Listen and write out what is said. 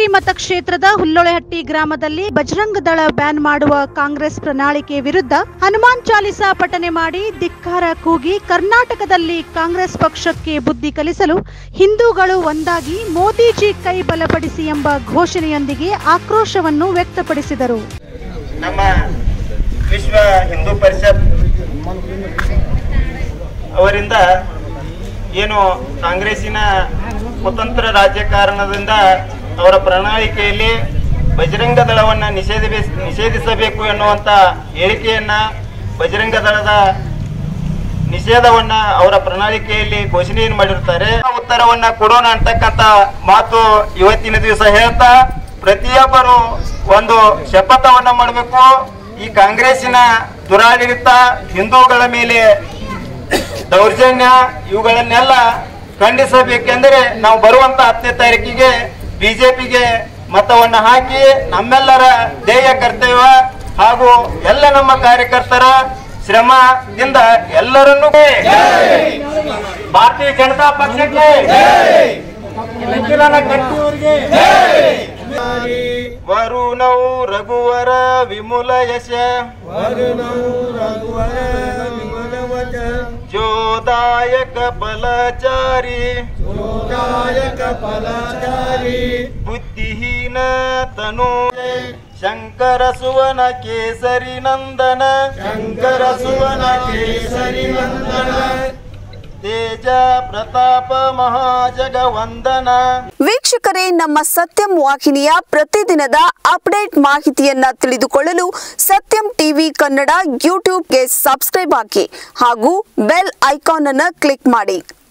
ಮತಕ್ಷೇತ್ರದ ಹುಲ್ಲೊಳೆಹಟ್ಟಿ ಗ್ರಾಮದಲ್ಲಿ ಬಜರಂಗ ದಳ ಬ್ಯಾನ್ ಮಾಡುವ ಕಾಂಗ್ರೆಸ್ ಪ್ರಣಾಳಿಕೆ ವಿರುದ್ಧ ಹನುಮಾನ್ ಚಾಲಿಸಾ ಪಠನೆ ಮಾಡಿ ಧಿಕ್ಕಾರ ಕೂಗಿ ಕರ್ನಾಟಕದಲ್ಲಿ ಕಾಂಗ್ರೆಸ್ ಪಕ್ಷಕ್ಕೆ ಬುದ್ಧಿ ಕಲಿಸಲು ಹಿಂದೂಗಳು ಒಂದಾಗಿ ಮೋದಿಜಿ ಕೈ ಬಲಪಡಿಸಿ ಎಂಬ ಘೋಷಣೆಯೊಂದಿಗೆ ಆಕ್ರೋಶವನ್ನು ವ್ಯಕ್ತಪಡಿಸಿದರು ನಮ್ಮ ವಿಶ್ವ ಹಿಂದೂ ಪರಿಷತ್ ಅವರಿಂದ ಏನು ಕಾಂಗ್ರೆಸ್ಸಿನ ಸ್ವತಂತ್ರ ರಾಜಕಾರಣದಿಂದ ಅವರ ಪ್ರಣಾಳಿಕೆಯಲ್ಲಿ ಬಜರಂಗ ದಳವನ್ನು ನಿಷೇಧ ನಿಷೇಧಿಸಬೇಕು ಎನ್ನುವಂಥ ಹೇಳಿಕೆಯನ್ನ ಬಜರಂಗ ದಳದ ನಿಷೇಧವನ್ನ ಅವರ ಪ್ರಣಾಳಿಕೆಯಲ್ಲಿ ಘೋಷಣೆಯನ್ನು ಮಾಡಿರ್ತಾರೆ ಉತ್ತರವನ್ನ ಕೊಡೋಣ ಅಂತಕ್ಕಂಥ ಮಾತು ಇವತ್ತಿನ ದಿವಸ ಹೇಳ್ತಾ ಪ್ರತಿಯೊಬ್ಬರು ಒಂದು ಶಪಥವನ್ನ ಮಾಡಬೇಕು ಈ ಕಾಂಗ್ರೆಸ್ಸಿನ ದುರಾಡಳಿತ ಹಿಂದೂಗಳ ಮೇಲೆ ದೌರ್ಜನ್ಯ ಇವುಗಳನ್ನೆಲ್ಲ ಖಂಡಿಸಬೇಕೆಂದರೆ ನಾವು ಬರುವಂತ ಹತ್ತನೇ ತಾರೀಕಿಗೆ ಬಿಜೆಪಿಗೆ ಮತವನ್ನ ಹಾಕಿ ನಮ್ಮೆಲ್ಲರ ಧ್ಯೇಯ ಕರ್ತವ್ಯ ಹಾಗೂ ಎಲ್ಲ ನಮ್ಮ ಕಾರ್ಯಕರ್ತರ ಶ್ರಮದಿಂದ ಎಲ್ಲರನ್ನೂ ಭಾರತೀಯ ಜನತಾ ಪಕ್ಷಕ್ಕೆ ನಿಖಿಲನ ಕಟ್ಟಿಯವರಿಗೆ ವರುಣೌ ರಘುವರ ವಿಮುಲ ಯಶ ಜೋದಾಯಕ ಫಲಚಾರಿ ಬುದ್ಧಿಹೀನ ತನು ಶಂಕರ ಸುವನ ಕೇಸರಿ ನಂದನ ಶಂಕರ ಸುವನ ಕೇಸರಿ ನಂದನ ತೇಜ ಪ್ರತಾಪ ಮಹಾಜಗ ವಂದನ ವೀಕ್ಷಕರೇ ನಮ್ಮ ಸತ್ಯಂ ವಾಹಿನಿಯ ಪ್ರತಿದಿನದ ಅಪ್ಡೇಟ್ ಮಾಹಿತಿಯನ್ನ ತಿಳಿದುಕೊಳ್ಳಲು ಸತ್ಯಂ ಟಿವಿ ಕನ್ನಡ ಯೂಟ್ಯೂಬ್ಗೆ ಸಬ್ಸ್ಕ್ರೈಬ್ ಹಾಕಿ ಹಾಗೂ ಬೆಲ್ ಐಕಾನ್ ಅನ್ನು ಕ್ಲಿಕ್ ಮಾಡಿ